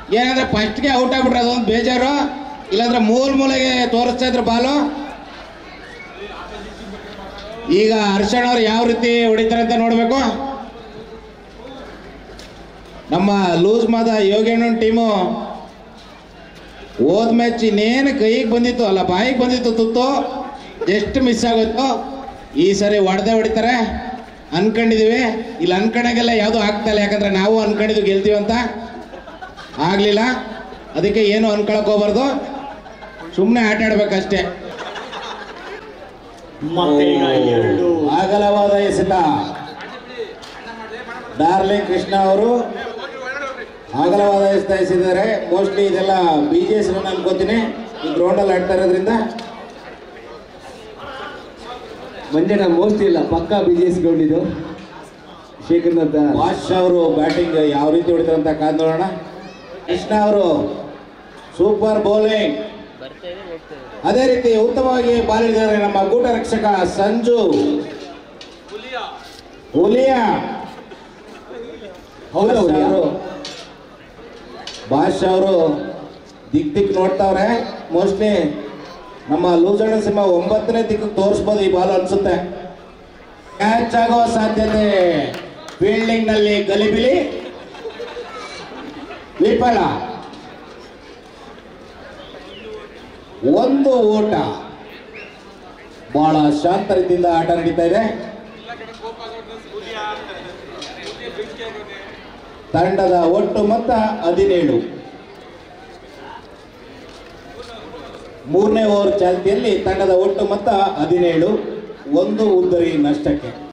ಏನಂದ್ರೆ ಫಸ್ಟ್ಗೆ ಔಟ್ ಆಗ್ಬಿಟ್ರೆ ಅದೊಂದು ಬೇಜಾರು ಇಲ್ಲಾಂದ್ರೆ ಮೂಲ ಮೂಲೆಗೆ ತೋರಿಸ್ತಾ ಇದ್ರು ಬಾಲು ಈಗ ಹರ್ಷಣ್ ಅವ್ರು ಯಾವ ರೀತಿ ಹೊಡಿತಾರೆ ಅಂತ ನೋಡಬೇಕು ನಮ್ಮ ಲೂಸ್ ಮಾದ ಯೋಗೇಣ್ಣನ್ ಟೀಮು ಹೋದ ಮ್ಯಾಚ್ ಇನ್ನೇನು ಕೈಗೆ ಬಂದಿತ್ತು ಅಲ್ಲ ಬಾಯಿಗೆ ಬಂದಿತ್ತು ತುತ್ತು ಎಷ್ಟು ಮಿಸ್ ಆಗೋಯ್ತು ಈ ಸರಿ ಹೊಡೆದೇ ಹೊಡಿತಾರೆ ಅನ್ಕೊಂಡಿದೀವಿ ಇಲ್ಲಿ ಅನ್ಕೊಂಡಾಗೆಲ್ಲ ಯಾವುದು ಆಗ್ತಾ ಇಲ್ಲ ಯಾಕಂದ್ರೆ ನಾವು ಅನ್ಕೊಂಡಿದ್ವಿ ಗೆಲ್ತೀವಿ ಅಂತ ಆಗ್ಲಿಲ್ಲ ಅದಕ್ಕೆ ಏನು ಅನ್ಕೊಳಕ್ ಹೋಗ್ಬಾರ್ದು ಸುಮ್ಮನೆ ಆಟ ಆಡ್ಬೇಕಷ್ಟೇ ಮತ್ತೆ ಈಗ ಎರಡು ಅಗಲವಾದ ಎಸೆತ ಡಾರ್ಲಿಂಗ್ ಕೃಷ್ಣ ಅವರು ಅಗಲವಾದ ಎಸೆತ ಎಸೆದಿದ್ದಾರೆ ಮೋಸ್ಟ್ಲಿ ಇದೆಲ್ಲ ಬಿ ಜೆ ಎಸ್ ರನ್ ಅನ್ಕೋತೀನಿ ಈ ಗ್ರೌಂಡಲ್ಲಿ ಆಡ್ತಾ ಇರೋದ್ರಿಂದ ಮಂಜಣ್ಣ ಮೋಸ್ಟ್ಲಿ ಇಲ್ಲ ಪಕ್ಕಾ ಬಿ ಜೆ ಎಸ್ ಗ್ರೌಂಡ್ ಇದು ಶೇಖರ್ನಾಥ್ ಬಾಷ್ ಅವರು ಬ್ಯಾಟಿಂಗ್ ಯಾವ ರೀತಿ ಹೊಡಿತಾರೆ ಅಂತ ಕಾದ್ ನೋಡೋಣ ಕೃಷ್ಣ ಅವರು ಸೂಪರ್ ಬೌಲಿಂಗ್ ಅದೇ ರೀತಿ ಉತ್ತಮವಾಗಿ ಬಾಲ್ ಹಿಡಿದಿದ್ದಾರೆ ನಮ್ಮ ಗೂಟ ರಕ್ಷಕ ಸಂಜು ಹುಲಿಯಾ ಹೌದಾ ಹುಲಿಯಾ? ಅವರು ಭಾಷ್ ಅವರು ದಿಕ್ ದಿಕ್ ನೋಡ್ತಾವ್ರೆ ಮೋಸ್ಟ್ಲಿ ನಮ್ಮ ಲೂಸಣ್ಣ ಸಿಂಹ ಒಂಬತ್ತನೇ ದಿಕ್ಕು ತೋರಿಸ್ಬೋದು ಈ ಬಾಲ್ ಅನ್ಸುತ್ತೆ ಕ್ಯಾಚ್ ಆಗುವ ಸಾಧ್ಯತೆ ಫೀಲ್ಡಿಂಗ್ ನಲ್ಲಿ ಗಲಿಬಿಲಿ ವಿಫಲ ಒಂದು ಓಟ ಬಹಳ ಶಾಂತ ರೀತಿಯಿಂದ ಆಟ ನಡೀತಾ ಇದೆ ತಂಡದ ಒಟ್ಟು ಮೊತ್ತ ಹದಿನೇಳು ಮೂರನೇ ಓವರ್ ಚಾಲ್ತಿಯಲ್ಲಿ ತಂಡದ ಒಟ್ಟು ಮೊತ್ತ ಹದಿನೇಳು ಒಂದು ಉದ್ದರಿ ನಷ್ಟಕ್ಕೆ